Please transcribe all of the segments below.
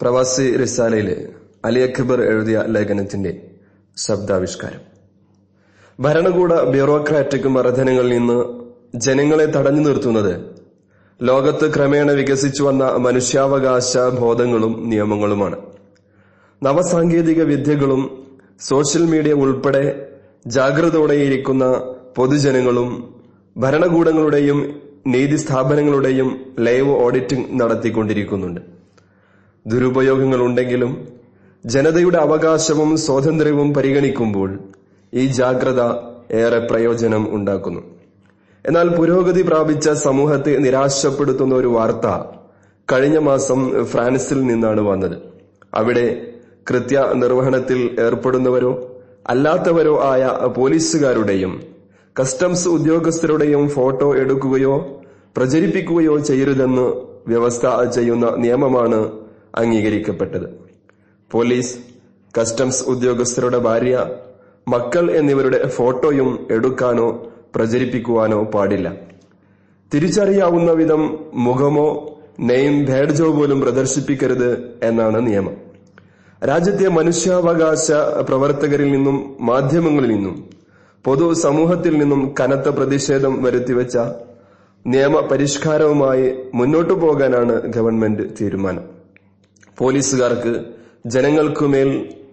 പ്രവാസി റിസാലയിലെ അലി അക്ബർ എഴുതിയ ലേഖനത്തിന്റെ ശബ്ദാവിഷ്കാരം ഭരണകൂട ബ്യൂറോക്രാറ്റിക് മർദ്ദനങ്ങളിൽ നിന്ന് ജനങ്ങളെ തടഞ്ഞു നിർത്തുന്നത് ലോകത്ത് ക്രമേണ വികസിച്ചു വന്ന മനുഷ്യാവകാശ ബോധങ്ങളും നിയമങ്ങളുമാണ് നവസാങ്കേതിക വിദ്യകളും സോഷ്യൽ മീഡിയ ഉൾപ്പെടെ ജാഗ്രതയോടെയിരിക്കുന്ന പൊതുജനങ്ങളും ഭരണകൂടങ്ങളുടെയും നീതി സ്ഥാപനങ്ങളുടെയും ലൈവ് ഓഡിറ്റിംഗ് നടത്തിക്കൊണ്ടിരിക്കുന്നുണ്ട് ദുരുപയോഗങ്ങളുണ്ടെങ്കിലും ജനതയുടെ അവകാശവും സ്വാതന്ത്ര്യവും പരിഗണിക്കുമ്പോൾ ഈ ജാഗ്രത ഏറെ പ്രയോജനം ഉണ്ടാക്കുന്നു എന്നാൽ പുരോഗതി പ്രാപിച്ച സമൂഹത്തെ നിരാശപ്പെടുത്തുന്ന ഒരു വാർത്ത കഴിഞ്ഞ മാസം ഫ്രാൻസിൽ നിന്നാണ് വന്നത് അവിടെ കൃത്യ നിർവഹണത്തിൽ ഏർപ്പെടുന്നവരോ അല്ലാത്തവരോ ആയ പോലീസുകാരുടെയും കസ്റ്റംസ് ഉദ്യോഗസ്ഥരുടെയും ഫോട്ടോ എടുക്കുകയോ പ്രചരിപ്പിക്കുകയോ ചെയ്യരുതെന്ന് വ്യവസ്ഥ ചെയ്യുന്ന നിയമമാണ് അംഗീകരിക്കപ്പെട്ടത് പോലീസ് കസ്റ്റംസ് ഉദ്യോഗസ്ഥരുടെ ഭാര്യ മക്കൾ എന്നിവരുടെ ഫോട്ടോയും എടുക്കാനോ പ്രചരിപ്പിക്കുവാനോ പാടില്ല തിരിച്ചറിയാവുന്ന വിധം മുഖമോ നെയിം ഭേഡ്ജോ പോലും പ്രദർശിപ്പിക്കരുത് എന്നാണ് നിയമം രാജ്യത്തെ മനുഷ്യാവകാശ പ്രവർത്തകരിൽ നിന്നും മാധ്യമങ്ങളിൽ നിന്നും പൊതു സമൂഹത്തിൽ നിന്നും കനത്ത പ്രതിഷേധം വരുത്തിവെച്ച നിയമ പരിഷ്കാരവുമായി മുന്നോട്ടു പോകാനാണ് ഗവൺമെന്റ് തീരുമാനം പോലീസുകാർക്ക് ജനങ്ങൾക്കുമേൽ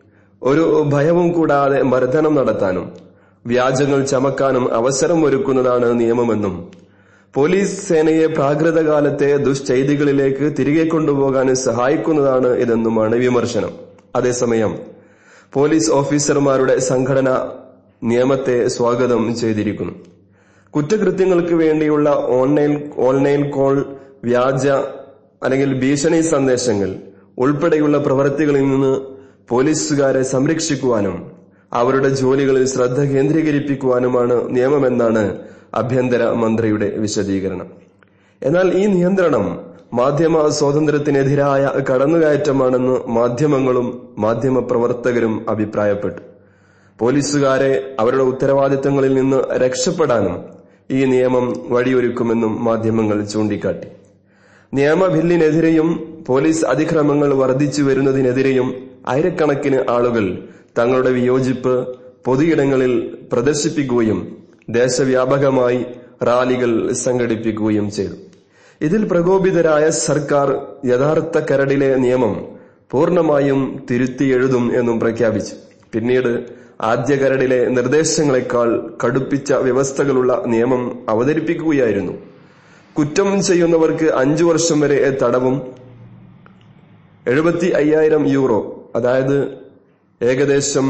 ഒരു ഭയവും കൂടാതെ മർദ്ദനം നടത്താനും വ്യാജങ്ങൾ ചമക്കാനും അവസരം ഒരുക്കുന്നതാണ് നിയമമെന്നും പോലീസ് സേനയെ പ്രാകൃതകാലത്തെ ദുഷ്ചെയ്തികളിലേക്ക് തിരികെ കൊണ്ടുപോകാൻ സഹായിക്കുന്നതാണ് ഇതെന്നുമാണ് വിമർശനം അതേസമയം പോലീസ് ഓഫീസർമാരുടെ സംഘടന നിയമത്തെ സ്വാഗതം ചെയ്തിരിക്കുന്നു കുറ്റകൃത്യങ്ങൾക്ക് വേണ്ടിയുള്ള ഓൺലൈൻ ഓൺലൈൻ കോൾ വ്യാജ അല്ലെങ്കിൽ ഭീഷണി സന്ദേശങ്ങൾ ഉൾപ്പെടെയുള്ള പ്രവർത്തികളിൽ നിന്ന് പോലീസുകാരെ സംരക്ഷിക്കുവാനും അവരുടെ ജോലികളിൽ ശ്രദ്ധ കേന്ദ്രീകരിപ്പിക്കുവാനുമാണ് നിയമമെന്നാണ് ആഭ്യന്തര മന്ത്രിയുടെ വിശദീകരണം എന്നാൽ ഈ നിയന്ത്രണം മാധ്യമ സ്വാതന്ത്ര്യത്തിനെതിരായ കടന്നുകയറ്റമാണെന്ന് മാധ്യമങ്ങളും മാധ്യമപ്രവർത്തകരും അഭിപ്രായപ്പെട്ടു പോലീസുകാരെ അവരുടെ ഉത്തരവാദിത്തങ്ങളിൽ നിന്ന് രക്ഷപ്പെടാനും ഈ നിയമം വഴിയൊരുക്കുമെന്നും മാധ്യമങ്ങൾ ചൂണ്ടിക്കാട്ടി നിയമ ബില്ലിനെതിരെയും പോലീസ് അതിക്രമങ്ങൾ വർദ്ധിച്ചു വരുന്നതിനെതിരെയും ആയിരക്കണക്കിന് ആളുകൾ തങ്ങളുടെ വിയോജിപ്പ് പൊതുയിടങ്ങളിൽ പ്രദർശിപ്പിക്കുകയും ദേശവ്യാപകമായി റാലികൾ സംഘടിപ്പിക്കുകയും ചെയ്തു ഇതിൽ പ്രകോപിതരായ സർക്കാർ യഥാർത്ഥ കരടിലെ നിയമം പൂർണ്ണമായും തിരുത്തിയെഴുതും എന്നും പ്രഖ്യാപിച്ചു പിന്നീട് ആദ്യ കരടിലെ നിർദ്ദേശങ്ങളെക്കാൾ കടുപ്പിച്ച വ്യവസ്ഥകളുള്ള നിയമം അവതരിപ്പിക്കുകയായിരുന്നു കുറ്റം ചെയ്യുന്നവർക്ക് അഞ്ചു വർഷം വരെ തടവും എഴുപത്തി അയ്യായിരം യൂറോ അതായത് ഏകദേശം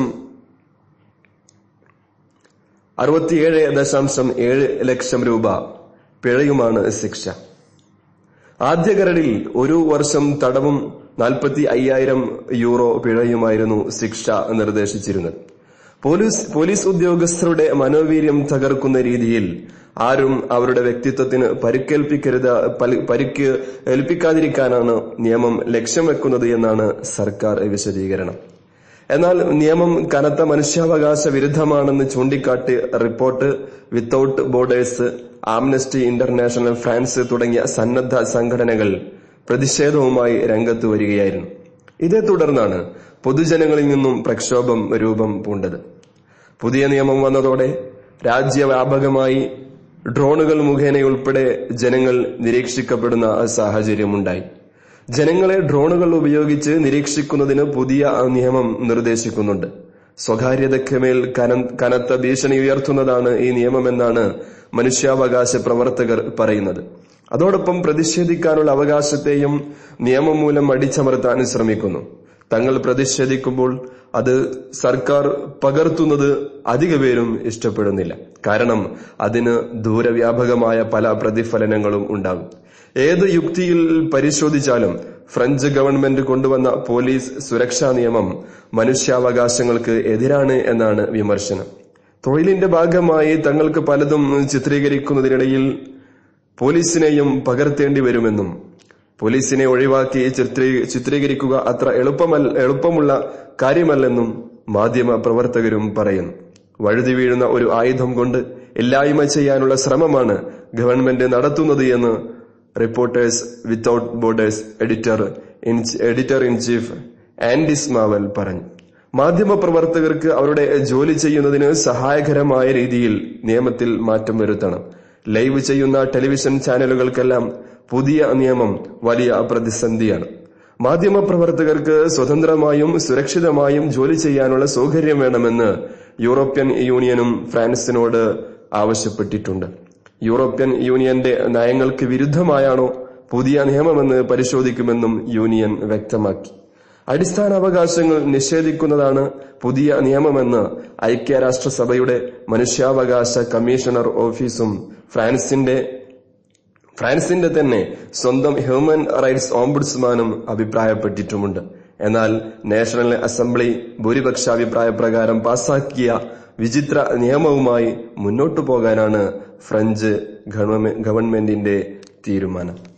അറുപത്തിയേഴ് ദശാംശം ഏഴ് ലക്ഷം രൂപ പിഴയുമാണ് ശിക്ഷ ആദ്യ കരടിൽ ഒരു വർഷം തടവും നാൽപ്പത്തി അയ്യായിരം യൂറോ പിഴയുമായിരുന്നു ശിക്ഷ നിർദ്ദേശിച്ചിരുന്നത് പോലീസ് പോലീസ് ഉദ്യോഗസ്ഥരുടെ മനോവീര്യം തകർക്കുന്ന രീതിയിൽ ആരും അവരുടെ വ്യക്തിത്വത്തിന് പരിക്കേൽപ്പിക്കരുത് പരിക്ക് ഏൽപ്പിക്കാതിരിക്കാനാണ് നിയമം ലക്ഷ്യം വെക്കുന്നത് എന്നാണ് സർക്കാർ വിശദീകരണം എന്നാൽ നിയമം കനത്ത മനുഷ്യാവകാശ വിരുദ്ധമാണെന്ന് ചൂണ്ടിക്കാട്ടി report without borders Amnesty International France തുടങ്ങിയ സന്നദ്ധ സംഘടനകൾ പ്രതിഷേധവുമായി രംഗത്ത് വരികയായിരുന്നു ഇതേ തുടർന്നാണ് പൊതുജനങ്ങളിൽ നിന്നും പ്രക്ഷോഭം രൂപം പൂണ്ടത് പുതിയ നിയമം വന്നതോടെ രാജ്യവ്യാപകമായി ഡ്രോണുകൾ മുഖേനയുൾപ്പെടെ ജനങ്ങൾ നിരീക്ഷിക്കപ്പെടുന്ന സാഹചര്യമുണ്ടായി ജനങ്ങളെ ഡ്രോണുകൾ ഉപയോഗിച്ച് നിരീക്ഷിക്കുന്നതിന് പുതിയ നിയമം നിർദ്ദേശിക്കുന്നുണ്ട് സ്വകാര്യതയ്ക്ക് മേൽ കനത്ത ഭീഷണി ഉയർത്തുന്നതാണ് ഈ നിയമമെന്നാണ് മനുഷ്യാവകാശ പ്രവർത്തകർ പറയുന്നത് അതോടൊപ്പം പ്രതിഷേധിക്കാനുള്ള അവകാശത്തെയും നിയമം മൂലം അടിച്ചമർത്താൻ ശ്രമിക്കുന്നു തങ്ങൾ പ്രതിഷേധിക്കുമ്പോൾ അത് സർക്കാർ പകർത്തുന്നത് അധിക പേരും ഇഷ്ടപ്പെടുന്നില്ല കാരണം അതിന് ദൂരവ്യാപകമായ പല പ്രതിഫലനങ്ങളും ഉണ്ടാകും ഏത് യുക്തിയിൽ പരിശോധിച്ചാലും ഫ്രഞ്ച് ഗവൺമെന്റ് കൊണ്ടുവന്ന പോലീസ് സുരക്ഷാ നിയമം മനുഷ്യാവകാശങ്ങൾക്ക് എതിരാണ് എന്നാണ് വിമർശനം തൊഴിലിന്റെ ഭാഗമായി തങ്ങൾക്ക് പലതും ചിത്രീകരിക്കുന്നതിനിടയിൽ പോലീസിനെയും പകർത്തേണ്ടി വരുമെന്നും പോലീസിനെ ഒഴിവാക്കി ചിത്രീകരിക്കുക അത്ര എളുപ്പമല്ല എളുപ്പമുള്ള കാര്യമല്ലെന്നും മാധ്യമ പ്രവർത്തകരും പറയുന്നു വഴുതി വീഴുന്ന ഒരു ആയുധം കൊണ്ട് ഇല്ലായ്മ ചെയ്യാനുള്ള ശ്രമമാണ് ഗവൺമെന്റ് നടത്തുന്നത് എന്ന് reporters without borders editor editor in chief ആൻഡിസ് മാവൽ പറഞ്ഞു മാധ്യമപ്രവർത്തകർക്ക് അവരുടെ ജോലി ചെയ്യുന്നതിന് സഹായകരമായ രീതിയിൽ നിയമത്തിൽ മാറ്റം വരുത്തണം ലൈവ് ചെയ്യുന്ന ടെലിവിഷൻ ചാനലുകൾക്കെല്ലാം പുതിയ നിയമം വലിയ പ്രതിസന്ധിയാണ് മാധ്യമപ്രവർത്തകർക്ക് സ്വതന്ത്രമായും സുരക്ഷിതമായും ജോലി ചെയ്യാനുള്ള സൗകര്യം വേണമെന്ന് യൂറോപ്യൻ യൂണിയനും ഫ്രാൻസിനോട് ആവശ്യപ്പെട്ടിട്ടുണ്ട് യൂറോപ്യൻ യൂണിയന്റെ നയങ്ങൾക്ക് വിരുദ്ധമായാണോ പുതിയ നിയമമെന്ന് പരിശോധിക്കുമെന്നും യൂണിയൻ വ്യക്തമാക്കി അടിസ്ഥാന അവകാശങ്ങൾ നിഷേധിക്കുന്നതാണ് പുതിയ നിയമമെന്ന് ഐക്യരാഷ്ട്രസഭയുടെ മനുഷ്യാവകാശ കമ്മീഷണർ ഓഫീസും ഫ്രാൻസിന്റെ ഫ്രാൻസിന്റെ തന്നെ സ്വന്തം ഹ്യൂമൻ റൈറ്റ്സ് ഓംബുഡ്സ്മാനും അഭിപ്രായപ്പെട്ടിട്ടുമുണ്ട് എന്നാൽ നാഷണൽ അസംബ്ലി ഭൂരിപക്ഷാഭിപ്രായ പ്രകാരം പാസാക്കിയ വിചിത്ര നിയമവുമായി മുന്നോട്ടു പോകാനാണ് ഫ്രഞ്ച് ഗവൺമെന്റിന്റെ തീരുമാനം